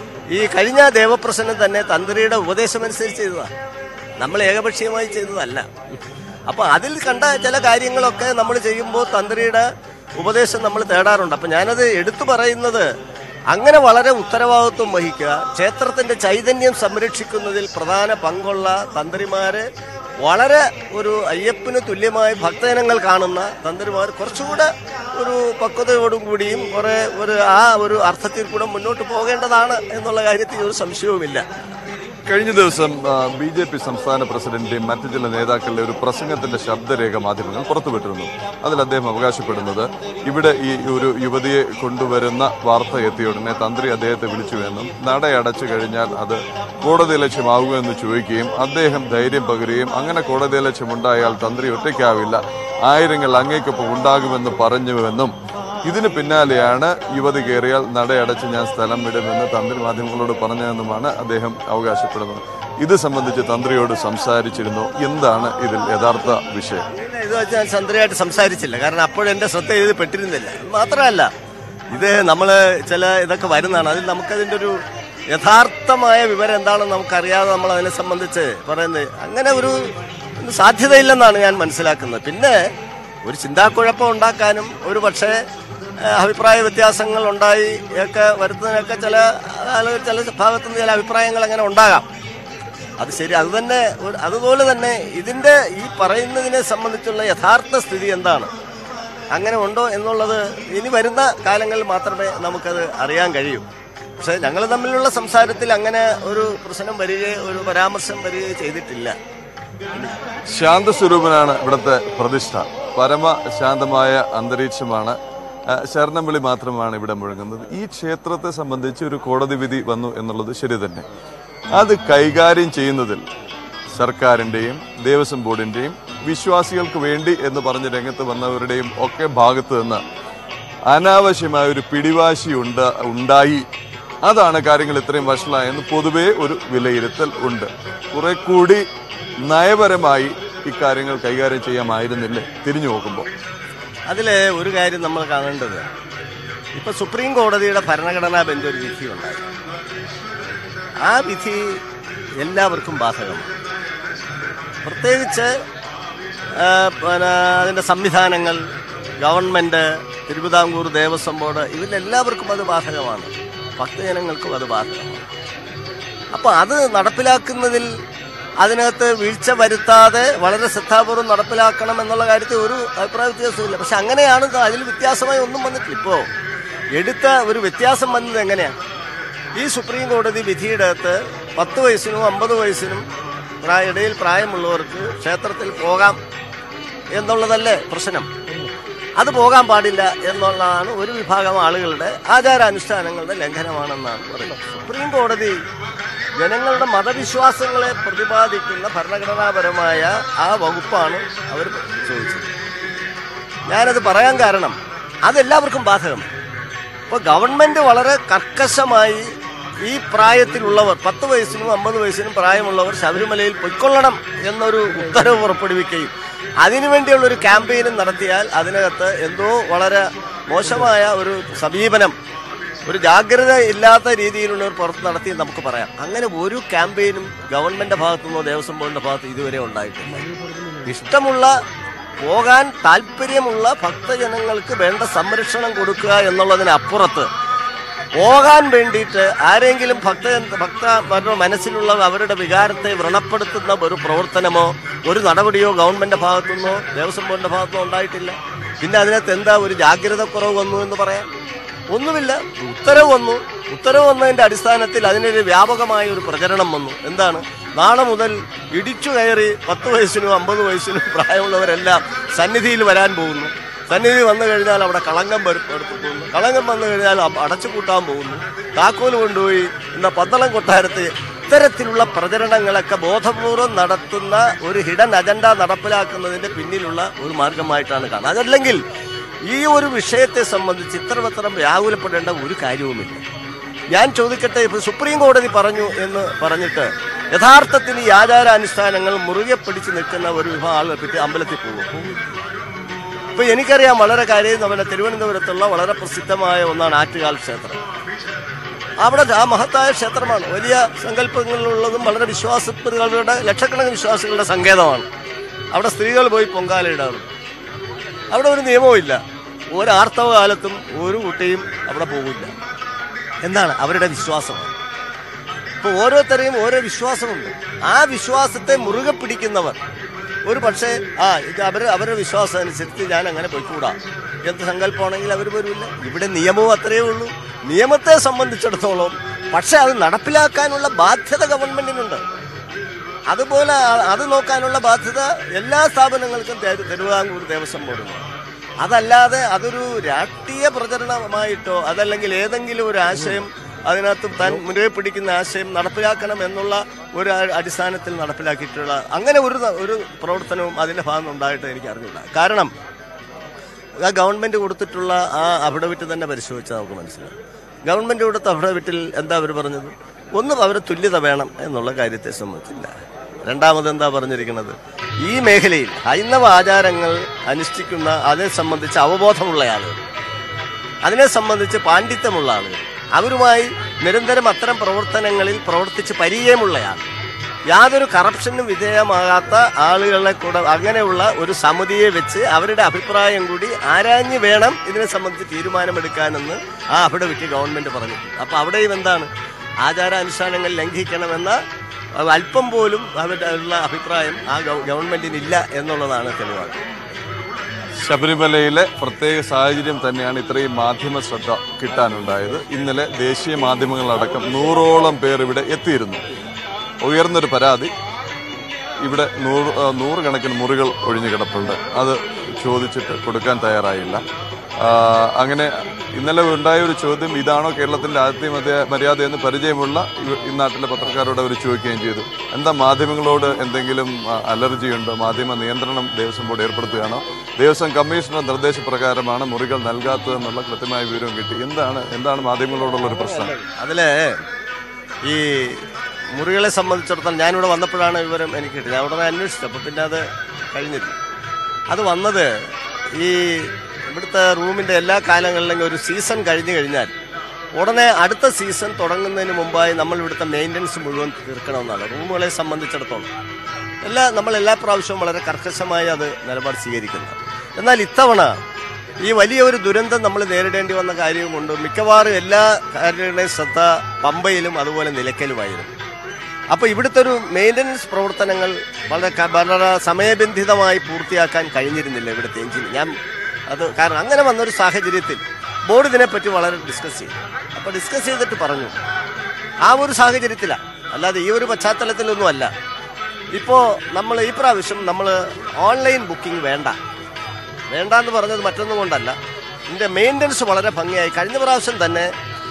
ഈ കഴിഞ്ഞ ദേവപ്രശ്നം തന്നെ തന്ത്രിയുടെ ഉപദേശം അനുസരിച്ച് ചെയ്തതാണ് നമ്മൾ ഏകപക്ഷീയമായി ചെയ്തതല്ല അപ്പൊ അതിൽ കണ്ട ചില കാര്യങ്ങളൊക്കെ നമ്മൾ ചെയ്യുമ്പോൾ തന്ത്രിയുടെ ഉപദേശം നമ്മൾ തേടാറുണ്ട് അപ്പൊ ഞാനത് എടുത്തു പറയുന്നത് അങ്ങനെ വളരെ ഉത്തരവാദിത്വം വഹിക്കുക ക്ഷേത്രത്തിന്റെ ചൈതന്യം സംരക്ഷിക്കുന്നതിൽ പ്രധാന പങ്കുള്ള തന്ത്രിമാര് വളരെ ഒരു അയ്യപ്പന് തുല്യമായി ഭക്തജനങ്ങൾ കാണുന്ന തന്ത്രിമാർ കുറച്ചുകൂടെ ഒരു പക്വതയോടും കൂടിയും കുറെ ഒരു ആ ഒരു അർത്ഥത്തിൽ കൂടെ മുന്നോട്ട് പോകേണ്ടതാണ് എന്നുള്ള കാര്യത്തിൽ ഒരു സംശയവുമില്ല കഴിഞ്ഞ ദിവസം ബി ജെ പി സംസ്ഥാന പ്രസിഡന്റിന്റെയും മറ്റു ചില നേതാക്കളുടെ ഒരു പ്രസംഗത്തിന്റെ ശബ്ദരേഖ മാധ്യമങ്ങൾ പുറത്തുവിട്ടിരുന്നു അതിൽ അദ്ദേഹം അവകാശപ്പെടുന്നത് ഇവിടെ ഈ ഒരു യുവതിയെ കൊണ്ടുവരുന്ന വാർത്ത എത്തിയ ഉടനെ തന്ത്രി അദ്ദേഹത്തെ വിളിച്ചുവെന്നും നടയടച്ചു കഴിഞ്ഞാൽ അത് കോടതി ലക്ഷ്യമാകുമെന്ന് ചോദിക്കുകയും അദ്ദേഹം ധൈര്യം പകരുകയും അങ്ങനെ കോടതി ലക്ഷ്യമുണ്ടായാൽ തന്ത്രി ഒറ്റയ്ക്കാവില്ല ആയിരങ്ങൾ അങ്ങേക്കൊപ്പം ഉണ്ടാകുമെന്ന് പറഞ്ഞുവെന്നും ഇതിന് പിന്നാലെയാണ് യുവതി കയറിയാൽ നടയടച്ച് ഞാൻ സ്ഥലം വിടുമെന്ന് തന്ത്രി മാധ്യമങ്ങളോട് പറഞ്ഞതെന്നുമാണ് അദ്ദേഹം അവകാശപ്പെടുന്നത് ഇത് സംബന്ധിച്ച് തന്ത്രിയോട് സംസാരിച്ചിരുന്നു എന്താണ് ഇതിൽ യഥാർത്ഥ വിഷയം ഇല്ല, ഇത് വെച്ച് ഞാൻ തന്ത്രിയായിട്ട് സംസാരിച്ചില്ല കാരണം അപ്പോഴെന്റെ ശ്രദ്ധ ഇത് പെട്ടിരുന്നില്ല മാത്രമല്ല ഇത് നമ്മൾ ചില ഇതൊക്കെ വരുന്നതാണ് അതിൽ നമുക്കതിൻ്റെ ഒരു യഥാർത്ഥമായ വിവരം എന്താണെന്ന് നമുക്കറിയാതെ നമ്മൾ അതിനെ സംബന്ധിച്ച് പറയുന്നത് അങ്ങനെ ഒരു ഒരു സാധ്യതയില്ലെന്നാണ് ഞാൻ മനസ്സിലാക്കുന്നത് പിന്നെ ഒരു ചിന്താക്കുഴപ്പം ഉണ്ടാക്കാനും ഒരു പക്ഷേ ഏഹ്, അഭിപ്രായ വ്യത്യാസങ്ങൾ ഉണ്ടായി ഒക്കെ വരുത്തുന്നതിനൊക്കെ ചില ആളുകൾ ചില ഭാഗത്തുനിന്ന് ചില അഭിപ്രായങ്ങൾ അങ്ങനെ ഉണ്ടാകാം അത് ശരി അത് തന്നെ ഒരു- അതുപോലെ തന്നെ ഇതിന്റെ ഈ പറയുന്നതിനെ സംബന്ധിച്ചുള്ള യഥാർത്ഥ സ്ഥിതി എന്താണ് അങ്ങനെ ഉണ്ടോ എന്നുള്ളത് ഇനി വരുന്ന കാലങ്ങളിൽ മാത്രമേ നമുക്കത് അറിയാൻ കഴിയൂ പക്ഷെ ഞങ്ങൾ തമ്മിലുള്ള സംസാരത്തിൽ അങ്ങനെ ഒരു പ്രശ്നം വരികയോ ഒരു പരാമർശം വരികയോ ചെയ്തിട്ടില്ല ശാന്തസ്വരൂപനാണ് ഇവിടുത്തെ പ്രതിഷ്ഠ പരമ ശാന്തമായ അന്തരീക്ഷമാണ് ആ, ശരണം വിളി മാത്രമാണ് ഇവിടെ മുഴങ്ങുന്നത് ഈ ക്ഷേത്രത്തെ സംബന്ധിച്ച് ഒരു കോടതി വിധി വന്നു എന്നുള്ളത് ശരി തന്നെ അത് കൈകാര്യം ചെയ്യുന്നതിൽ സർക്കാരിന്റെയും ദേവസ്വം ബോർഡിന്റെയും വിശ്വാസികൾക്ക് വേണ്ടി എന്ന് പറഞ്ഞ് രംഗത്ത് വന്നവരുടെയും ഒക്കെ ഭാഗത്ത് നിന്ന് അനാവശ്യമായ ഒരു പിടിവാശി ഉണ്ട് ഉണ്ടായി അതാണ് കാര്യങ്ങൾ ഇത്രയും വഷളായെന്ന് പൊതുവേ ഒരു വിലയിരുത്തൽ ഉണ്ട് കുറെ കൂടി നയപരമായി ഇക്കാര്യങ്ങൾ കൈകാര്യം ചെയ്യാമായിരുന്നില്ലേ തിരിഞ്ഞു നോക്കുമ്പോൾ അതിൽ ഒരു കാര്യം നമ്മൾ കാണേണ്ടത് ഇപ്പൊ സുപ്രീം കോടതിയുടെ ഭരണഘടനാ ബെഞ്ച് ഒരു വിധി ഉണ്ടായി ആ വിധി എല്ലാവർക്കും ബാധകമാണ് പ്രത്യേകിച്ച് ആ, പിന്നെ അതിൻ്റെ സംവിധാനങ്ങൾ ഗവൺമെൻറ് തിരുവിതാംകൂർ ദേവസ്വം ബോർഡ് ഇവരെല്ലാവർക്കും അത് ബാധകമാണ് ഭക്തജനങ്ങൾക്കും അത് ബാധകമാണ് അപ്പോൾ അത് നടപ്പിലാക്കുന്നതിൽ അതിനകത്ത് വീഴ്ച വരുത്താതെ വളരെ ശ്രദ്ധാപൂർവ്വം നടപ്പിലാക്കണം എന്നുള്ള കാര്യത്തിൽ ഒരു അഭിപ്രായ വ്യത്യാസമില്ല പക്ഷെ അങ്ങനെയാണ് ഇത് അതിൽ വ്യത്യാസമായി ഒന്നും വന്നിട്ടില്ല ഇപ്പോൾ എടുത്ത ഒരു വ്യത്യാസം വന്നത് എങ്ങനെയാണ് ഈ സുപ്രീം കോടതി വിധിയുടെ അകത്ത് പത്ത് വയസ്സിനും അമ്പത് വയസ്സിനും പ്രായ ഇടയിൽ പ്രായമുള്ളവർക്ക് ക്ഷേത്രത്തിൽ പോകാം എന്നുള്ളതല്ലേ പ്രശ്നം അത് പോകാൻ പാടില്ല എന്നുള്ളതാണ് ഒരു വിഭാഗം ആളുകളുടെ ആചാരാനുഷ്ഠാനങ്ങളുടെ ലംഘനമാണെന്നാണ് പറയുന്നത് സുപ്രീം കോടതി ജനങ്ങളുടെ മതവിശ്വാസങ്ങളെ പ്രതിപാദിക്കുന്ന ഭരണഘടനാപരമായ ആ വകുപ്പാണ് അവർ ചോദിച്ചത് ഞാനത് പറയാൻ കാരണം അതെല്ലാവർക്കും ബാധകം ഇപ്പോൾ ഗവൺമെന്റ് വളരെ കർക്കശമായി ഈ പ്രായത്തിലുള്ളവർ പത്ത് വയസ്സിനും അമ്പത് വയസ്സിനും പ്രായമുള്ളവർ ശബരിമലയിൽ പൊയ്ക്കൊള്ളണം എന്നൊരു ഉത്തരവ് പുറപ്പെടുവിക്കുകയും അതിനുവേണ്ടിയുള്ള ഒരു ക്യാമ്പയിനും നടത്തിയാൽ അതിനകത്ത് എന്തോ വളരെ മോശമായ ഒരു സമീപനം ഒരു ജാഗ്രത ഇല്ലാത്ത രീതിയിലുള്ള ഒരു പുറത്ത് നടത്തി നമുക്ക് പറയാം അങ്ങനെ ഒരു ക്യാമ്പയിനും ഗവൺമെന്റ് ഭാഗത്തുനിന്നോ ദേവസ്വം ബോർഡിന്റെ ഭാഗത്ത് ഇതുവരെ ഉണ്ടായിട്ടില്ല ഇഷ്ടമുള്ള പോകാൻ താല്പര്യമുള്ള ഭക്തജനങ്ങൾക്ക് വേണ്ട സംരക്ഷണം കൊടുക്കുക എന്നുള്ളതിനപ്പുറത്ത് പോകാൻ വേണ്ടിയിട്ട് ആരെങ്കിലും ഭക്ത ഭക്ത മറ്റോ മനസ്സിലുള്ള അവരുടെ വികാരത്തെ വ്രണപ്പെടുത്തുന്ന ഒരു പ്രവർത്തനമോ ഒരു നടപടിയോ ഗവൺമെന്റ് ഭാഗത്തുനിന്നോ ദേവസ്വം ബോർഡിന്റെ ഭാഗത്തുനിന്നോ ഉണ്ടായിട്ടില്ല പിന്നെ അതിനകത്ത് എന്താ ഒരു ജാഗ്രത കുറവ് വന്നു എന്ന് പറയാം ഒന്നുമില്ല ഉത്തരവ് വന്നു ഉത്തരവ് വന്നതിന്റെ അടിസ്ഥാനത്തിൽ അതിനൊരു വ്യാപകമായ ഒരു പ്രചരണം വന്നു എന്താണ് നാളെ മുതൽ ഇടിച്ചു കയറി പത്ത് വയസ്സിനും അമ്പത് വയസ്സിനും പ്രായമുള്ളവരെല്ലാം സന്നിധിയിൽ വരാൻ പോകുന്നു സന്നിധി വന്നു കഴിഞ്ഞാൽ അവിടെ കളങ്കം വരും എടുത്ത് പോകുന്നു കളങ്കം വന്നു കഴിഞ്ഞാൽ അ- അടച്ചുപൂട്ടാൻ പോകുന്നു താക്കോൽ കൊണ്ടുപോയി എന്ന പന്തളം കൊട്ടാരത്ത് ഇത്തരത്തിലുള്ള പ്രചരണങ്ങളൊക്കെ ബോധപൂർവം നടത്തുന്ന ഒരു ഹിഡൻ അജണ്ട നടപ്പിലാക്കുന്നതിന്റെ പിന്നിലുള്ള ഒരു മാർഗമായിട്ടാണ് കാണുന്നത് അതല്ലെങ്കിൽ ഈ ഒരു വിഷയത്തെ സംബന്ധിച്ച് ഇത്രമാത്രം വ്യാകുലപ്പെടേണ്ട ഒരു കാര്യവുമില്ല ഞാൻ ചോദിക്കട്ടെ ഇപ്പൊ സുപ്രീം കോടതി പറഞ്ഞു എന്ന് പറഞ്ഞിട്ട് യഥാർത്ഥത്തിന് ഈ ആചാരാനുഷ്ഠാനങ്ങൾ മുറുകെ പിടിച്ചു നിൽക്കുന്ന ഒരു വിഭാഗം ആളുകൾ പറ്റി അമ്പലത്തിൽ പോകും ഇപ്പൊ എനിക്കറിയാം വളരെ കാര്യം നമ്മുടെ തിരുവനന്തപുരത്തുള്ള വളരെ പ്രസിദ്ധമായ ഒന്നാണ് ആറ്റുകാൽ ക്ഷേത്രം അവിടെ ആ മഹത്തായ ക്ഷേത്രമാണ് വലിയ സങ്കല്പങ്ങളിലുള്ളതും വളരെ വിശ്വാസങ്ങളുടെ ലക്ഷക്കണക്കിന് വിശ്വാസികളുടെ സങ്കേതമാണ് അവിടെ സ്ത്രീകൾ പോയി പൊങ്കാല ഇടാറുണ്ട് അവിടെ ഒരു നിയമവും ഇല്ല ഒരു ആർത്തവ കാലത്തും ഒരു കുട്ടിയും അവിടെ പോകില്ല എന്താണ് അവരുടെ വിശ്വാസമാണ് ഇപ്പോൾ ഓരോരുത്തരെയും ഓരോ വിശ്വാസമുണ്ട് ആ വിശ്വാസത്തെ മുറുകെ പിടിക്കുന്നവർ ഒരു പക്ഷേ ആ ഇത് അവർ അവരുടെ വിശ്വാസം അനുസരിച്ച് ഞാൻ അങ്ങനെ പോയിക്കൂടാ എന്ത് സങ്കല്പമാണെങ്കിൽ അവർ വരില്ല ഇവിടെ നിയമവും അത്രയേ ഉള്ളൂ നിയമത്തെ സംബന്ധിച്ചിടത്തോളം പക്ഷെ അത് നടപ്പിലാക്കാനുള്ള ബാധ്യത ഗവൺമെന്റിനുണ്ട് അതുപോലെ ആ- അത് നോക്കാനുള്ള ബാധ്യത എല്ലാ സ്ഥാപനങ്ങൾക്കും തെ- തിരുവിതാംകൂർ ദേവസ്വം ബോർഡിന് അതല്ലാതെ അതൊരു രാഷ്ട്രീയ പ്രചരണമായിട്ടോ അതല്ലെങ്കിൽ ഏതെങ്കിലും ഒരു ആശയം അതിനകത്ത് താൻ മുൻകൈ പിടിക്കുന്ന ആശയം നടപ്പിലാക്കണം എന്നുള്ള ഒരു അ- അടിസ്ഥാനത്തിൽ നടപ്പിലാക്കിയിട്ടുള്ള അങ്ങനെ ഒരു ന- ഒരു പ്രവർത്തനവും അതിന്റെ ഭാഗം ഉണ്ടായിട്ട് എനിക്ക് അറിഞ്ഞില്ല കാരണം ആ ഗവൺമെന്റ് കൊടുത്തിട്ടുള്ള ആ അഫിഡവിറ്റ് തന്നെ പരിശോധിച്ചാൽ നമുക്ക് മനസ്സിലാവും ഗവൺമെന്റ് കൊടുത്ത അഫിഡവിറ്റിൽ എന്താ അവർ പറഞ്ഞത് ഒന്ന് അവർ തുല്യത വേണം എന്നുള്ള കാര്യത്തെ സംബന്ധിച്ചില്ല രണ്ടാമത് എന്താ പറഞ്ഞിരിക്കുന്നത് ഈ മേഖലയിൽ ഹൈന്ദവ ആചാരങ്ങൾ അനുഷ്ഠിക്കുന്ന അതിനെ സംബന്ധിച്ച് അവബോധമുള്ള ആളുകൾ അതിനെ സംബന്ധിച്ച് പാണ്ഡിത്യമുള്ള ആളുകൾ അവരുമായി നിരന്തരം അത്തരം പ്രവർത്തനങ്ങളിൽ പ്രവർത്തിച്ച് പരിചയമുള്ളയാൾ യാതൊരു കറപ്ഷനും വിധേയമാകാത്ത ആളുകളെ കൂടെ അങ്ങനെയുള്ള ഒരു സമിതിയെ വെച്ച് അവരുടെ അഭിപ്രായം കൂടി ആരാഞ്ഞ് വേണം ഇതിനെ സംബന്ധിച്ച് തീരുമാനമെടുക്കാനെന്ന് ആ അഫിഡവിറ്റ് ഗവൺമെന്റ് പറഞ്ഞു അപ്പൊ അവിടെയും എന്താണ് ആചാരാനുഷ്ഠാനങ്ങൾ ലംഘിക്കണമെന്ന അല്പം പോലും അവരുടെ ഉള്ള അഭിപ്രായം ആ ഗവ- ഗവൺമെന്റിനില്ല എന്നുള്ളതാണ് തെളിവാണ് ശബരിമലയിലെ പ്രത്യേക സാഹചര്യം തന്നെയാണ് ഇത്രയും മാധ്യമ ശ്രദ്ധ കിട്ടാനുണ്ടായത് ഇന്നലെ ദേശീയ മാധ്യമങ്ങളടക്കം നൂറോളം പേർ ഇവിടെ എത്തിയിരുന്നു ഉയർന്നൊരു പരാതി ഇവിടെ നൂറ് ആ, നൂറുകണക്കിന് മുറികൾ ഒഴിഞ്ഞു കിടപ്പുണ്ട് അത് ചോദിച്ചിട്ട് കൊടുക്കാൻ തയ്യാറായില്ല ആ, അങ്ങനെ ഇന്നലെ ഉണ്ടായ ഒരു ചോദ്യം ഇതാണോ കേരളത്തിന്റെ ആദ്യ മര്യ- മര്യാദ എന്ന് പരിചയമുള്ള ഇവ- ഈ നാട്ടിലെ പത്രക്കാരോട് അവർ ചോദിക്കുകയും ചെയ്തു എന്താ മാധ്യമങ്ങളോട് എന്തെങ്കിലും ആ, അലർജി ഉണ്ടോ മാധ്യമ നിയന്ത്രണം ദേവസ്വം ബോർഡ് ഏർപ്പെടുത്തുകയാണോ ദേവസ്വം കമ്മീഷണർ നിർദ്ദേശപ്രകാരമാണ് മുറികൾ നൽകാത്തതെന്നുള്ള കൃത്യമായ വിവരവും കിട്ടി എന്താണ് എന്താണ് മാധ്യമങ്ങളോടുള്ള ഒരു പ്രശ്നം അതില് ഈ മുറികളെ സംബന്ധിച്ചിടത്തോളം ഞാനിവിടെ വന്നപ്പോഴാണ് വിവരം എനിക്ക് കിട്ടിയത് ഞാൻ ഉടനെ അന്വേഷിച്ചു അപ്പോൾ പിന്നെ അത് കഴിഞ്ഞില്ല അത് വന്നത് ഈ ഇവിടുത്തെ റൂമിൻ്റെ എല്ലാ കാലങ്ങളിലും ഒരു സീസൺ കഴിഞ്ഞു കഴിഞ്ഞാൽ ഉടനെ അടുത്ത സീസൺ തുടങ്ങുന്നതിന് മുമ്പായി നമ്മൾ ഇവിടുത്തെ മെയിൻ്റനൻസ് മുഴുവൻ തീർക്കണമെന്നാണ് റൂമുകളെ സംബന്ധിച്ചിടത്തോളം എല്ലാ നമ്മൾ എല്ലാ പ്രാവശ്യവും വളരെ കർക്കശമായി അത് നിലപാട് സ്വീകരിക്കുന്നത് എന്നാൽ ഇത്തവണ ഈ വലിയ ഒരു ദുരന്തം നമ്മൾ നേരിടേണ്ടി വന്ന കാര്യം കൊണ്ട് മിക്കവാറും എല്ലാ കാര്യങ്ങളുടെയും ശ്രദ്ധ പമ്പയിലും അതുപോലെ നിലയ്ക്കലുമായിരുന്നു അപ്പോൾ ഇവിടുത്തെ ഒരു മെയിൻ്റനൻസ് പ്രവർത്തനങ്ങൾ വളരെ ക- വളരെ സമയബന്ധിതമായി പൂർത്തിയാക്കാൻ കഴിഞ്ഞിരുന്നില്ല ഇവിടുത്തെ എഞ്ചിൻ ഞാൻ അത് കാരണം അങ്ങനെ വന്നൊരു സാഹചര്യത്തിൽ ബോർഡ് ഇതിനെപ്പറ്റി വളരെ ഡിസ്കസ് ചെയ്തു അപ്പോൾ ഡിസ്കസ് ചെയ്തിട്ട് പറഞ്ഞു ആ ഒരു സാഹചര്യത്തിലാണ് അല്ലാതെ ഈ ഒരു പശ്ചാത്തലത്തിലൊന്നും അല്ല ഇപ്പോൾ നമ്മൾ ഈ പ്രാവശ്യം നമ്മൾ ഓൺലൈൻ ബുക്കിംഗ് വേണ്ട വേണ്ട എന്ന് പറഞ്ഞത് മറ്റൊന്നും കൊണ്ടല്ല ഇതിൻ്റെ മെയിൻ്റനൻസ് വളരെ ഭംഗിയായി കഴിഞ്ഞ പ്രാവശ്യം തന്നെ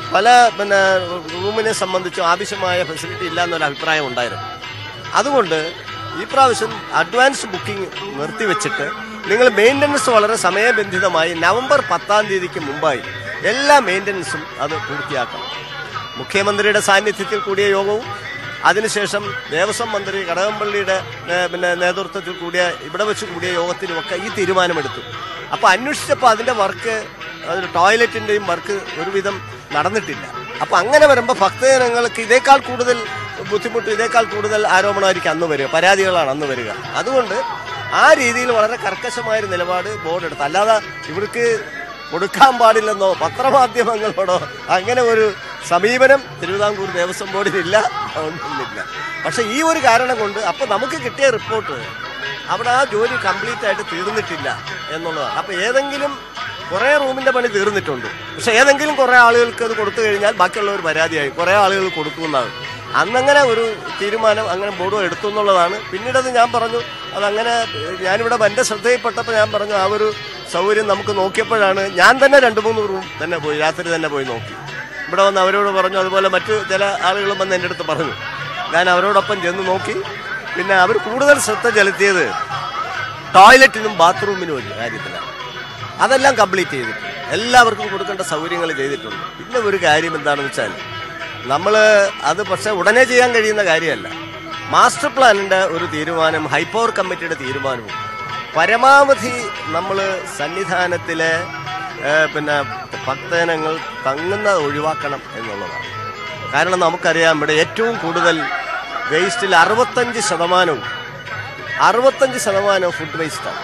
പല പിന്നെ റൂമിനെ സംബന്ധിച്ചും ആവശ്യമായ ഫെസിലിറ്റി ഇല്ല എന്നൊരു അഭിപ്രായം ഉണ്ടായിരുന്നു അതുകൊണ്ട് ഈ പ്രാവശ്യം അഡ്വാൻസ് ബുക്കിംഗ് നിർത്തിവെച്ചിട്ട് നിങ്ങൾ മെയിൻ്റനൻസ് വളരെ സമയബന്ധിതമായി നവംബർ പത്താം തീയതിക്ക് മുമ്പായി എല്ലാ മെയിൻ്റനൻസും അത് പൂർത്തിയാക്കണം മുഖ്യമന്ത്രിയുടെ സാന്നിധ്യത്തിൽ കൂടിയ യോഗവും അതിനുശേഷം ദേവസ്വം മന്ത്രി കടകംപള്ളിയുടെ ഏ, പിന്നെ നേതൃത്വത്തിൽ കൂടിയ ഇവിടെ വെച്ച് കൂടിയ യോഗത്തിലുമൊക്കെ ഈ തീരുമാനമെടുത്തു അപ്പോൾ അന്വേഷിച്ചപ്പോൾ അതിൻ്റെ വർക്ക് അതിന് ടോയ്ലറ്റിൻ്റെയും വർക്ക് ഒരുവിധം നടന്നിട്ടില്ല അപ്പോൾ അങ്ങനെ വരുമ്പോൾ ഭക്തജനങ്ങൾക്ക് ഇതേക്കാൾ കൂടുതൽ ബുദ്ധിമുട്ട് ഇതേക്കാൾ കൂടുതൽ ആരോപണമായിരിക്കും അന്ന് വരിക പരാതികളാണ് അന്ന് വരിക അതുകൊണ്ട് ആ രീതിയിൽ വളരെ കർക്കശമായൊരു നിലപാട് ബോർഡ് എടുത്തു അല്ലാതെ ഇവർക്ക് കൊടുക്കാൻ പാടില്ലെന്നോ പത്രമാധ്യമങ്ങളോടോ അങ്ങനെ ഒരു സമീപനം തിരുവിതാംകൂർ ദേവസ്വം ബോർഡിനില്ല ഒന്നുമില്ല പക്ഷെ ഈ ഒരു കാരണം കൊണ്ട് അപ്പൊ നമുക്ക് കിട്ടിയ റിപ്പോർട്ട് അവിടെ ആ ജോലി കംപ്ലീറ്റ് ആയിട്ട് തീർന്നിട്ടില്ല എന്നുള്ളതാണ് അപ്പൊ ഏതെങ്കിലും കുറേ റൂമിന്റെ പണി തീർന്നിട്ടുണ്ട് പക്ഷെ ഏതെങ്കിലും കുറേ ആളുകൾക്ക് അത് കൊടുത്തു കഴിഞ്ഞാൽ ബാക്കിയുള്ളവർ പരാതിയായി കുറേ ആളുകൾ കൊടുക്കുമെന്നാണ് അന്നങ്ങനെ ഒരു തീരുമാനം അങ്ങനെ ബോർഡ് എടുത്തു എന്നുള്ളതാണ് പിന്നീട് അത് ഞാൻ പറഞ്ഞു അതങ്ങനെ ഞാനിവിടെ എൻ്റെ ശ്രദ്ധയിൽപ്പെട്ടപ്പോൾ ഞാൻ പറഞ്ഞു ആ ഒരു സൗകര്യം നമുക്ക് നോക്കിയപ്പോഴാണ് ഞാൻ തന്നെ രണ്ട് മൂന്ന് റൂം തന്നെ പോയി രാത്രി തന്നെ പോയി നോക്കി ഇവിടെ വന്ന് അവരോട് പറഞ്ഞു അതുപോലെ മറ്റു ചില ആളുകളും വന്ന് എൻ്റെ അടുത്ത് പറഞ്ഞു ഞാൻ അവരോടൊപ്പം ചെന്ന് നോക്കി പിന്നെ അവർ കൂടുതൽ ശ്രദ്ധ ചെലുത്തിയത് ടോയ്ലറ്റിനും ബാത്റൂമിനും ഒരു കാര്യത്തിലാണ് അതെല്ലാം കംപ്ലീറ്റ് ചെയ്തിട്ടുണ്ട് എല്ലാവർക്കും കൊടുക്കേണ്ട സൗകര്യങ്ങൾ ചെയ്തിട്ടുണ്ട് പിന്നെ ഒരു കാര്യം എന്താണെന്ന് വെച്ചാൽ നമ്മൾ അത് പക്ഷേ ഉടനെ ചെയ്യാൻ കഴിയുന്ന കാര്യമല്ല മാസ്റ്റർ പ്ലാനിൻ്റെ ഒരു തീരുമാനം ഹൈപ്പവർ കമ്മിറ്റിയുടെ തീരുമാനവും പരമാവധി നമ്മൾ സന്നിധാനത്തിലെ ഏ, പിന്നെ ഭക്തജനങ്ങൾ തങ്ങുന്നത് ഒഴിവാക്കണം എന്നുള്ളതാണ് കാരണം നമുക്കറിയാം ഇവിടെ ഏറ്റവും കൂടുതൽ വേസ്റ്റിൽ അറുപത്തഞ്ച് ശതമാനവും അറുപത്തഞ്ച് ശതമാനം ഫുഡ് വേസ്റ്റാണ്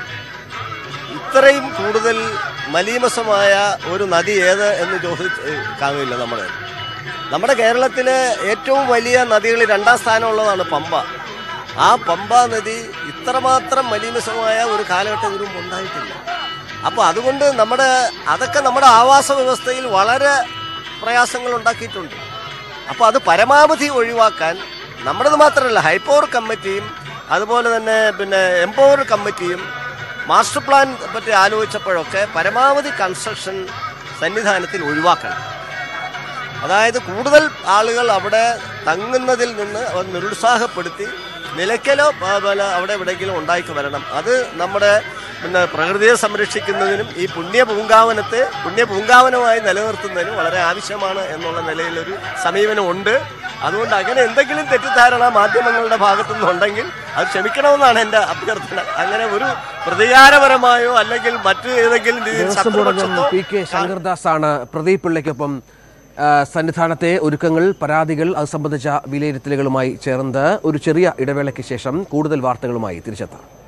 ഇത്രയും കൂടുതൽ മലീമസമായ ഒരു നദി ഏത് എന്ന് ചോദിച്ച് കാണില്ല നമ്മുടെ നമ്മുടെ കേരളത്തിലെ ഏറ്റവും വലിയ നദികളിൽ രണ്ടാം സ്ഥാനമുള്ളതാണ് പമ്പ ആ പമ്പ നദി ഇത്രമാത്രം മലീമസമായ ഒരു കാലഘട്ടം ഇതിനു മുമ്പ് ഉണ്ടായിട്ടില്ല അപ്പോൾ അതുകൊണ്ട് നമ്മുടെ അതൊക്കെ നമ്മുടെ ആവാസ വ്യവസ്ഥയിൽ വളരെ പ്രയാസങ്ങൾ ഉണ്ടാക്കിയിട്ടുണ്ട് അപ്പോൾ അത് പരമാവധി ഒഴിവാക്കാൻ നമ്മുടേത് മാത്രമല്ല ഹൈപ്പവർ കമ്മിറ്റിയും അതുപോലെ തന്നെ പിന്നെ എംപവർ കമ്മിറ്റിയും മാസ്റ്റർ പ്ലാൻ പറ്റി ആലോചിച്ചപ്പോഴൊക്കെ പരമാവധി കൺസ്ട്രക്ഷൻ സന്നിധാനത്തിൽ ഒഴിവാക്കണം അതായത് കൂടുതൽ ആളുകൾ അവിടെ തങ്ങുന്നതിൽ നിന്ന് അവർ നിരുത്സാഹപ്പെടുത്തി നിലയ്ക്കലോ അതുപോലെ അവിടെ എവിടെയെങ്കിലും ഉണ്ടാക്കി വരണം അത് നമ്മുടെ പിന്നെ പ്രകൃതിയെ സംരക്ഷിക്കുന്നതിനും ഈ പുണ്യ പൂങ്കാവനത്തെ പുണ്യ പൂങ്കാവനമായി നിലനിർത്തുന്നതിനും വളരെ ആവശ്യമാണ് എന്നുള്ള നിലയിലൊരു സമീപനമുണ്ട് അതുകൊണ്ട് അങ്ങനെ എന്തെങ്കിലും തെറ്റിദ്ധാരണ മാധ്യമങ്ങളുടെ ഭാഗത്തു നിന്നുണ്ടെങ്കിൽ അത് ക്ഷമിക്കണമെന്നാണ് എൻ്റെ അഭ്യർത്ഥന അങ്ങനെ ഒരു പ്രതികാരപരമായോ അല്ലെങ്കിൽ മറ്റു ഏതെങ്കിലും രീതിയിൽ ദേവസ്വം ബോർഡ് അംഗം ശത്രുപക്ഷത്തോ പി കെ ശങ്കർദാസ് ആണ് പ്രദീപ് പിള്ളയ്ക്കൊപ്പം ആ, സന്നിധാനത്തെ ഒരുക്കങ്ങൾ പരാതികൾ അത് സംബന്ധിച്ച വിലയിരുത്തലുകളുമായി ചേർന്ന് ഒരു ചെറിയ ഇടവേളയ്ക്ക് ശേഷം കൂടുതൽ വാർത്തകളുമായി തിരിച്ചെത്താം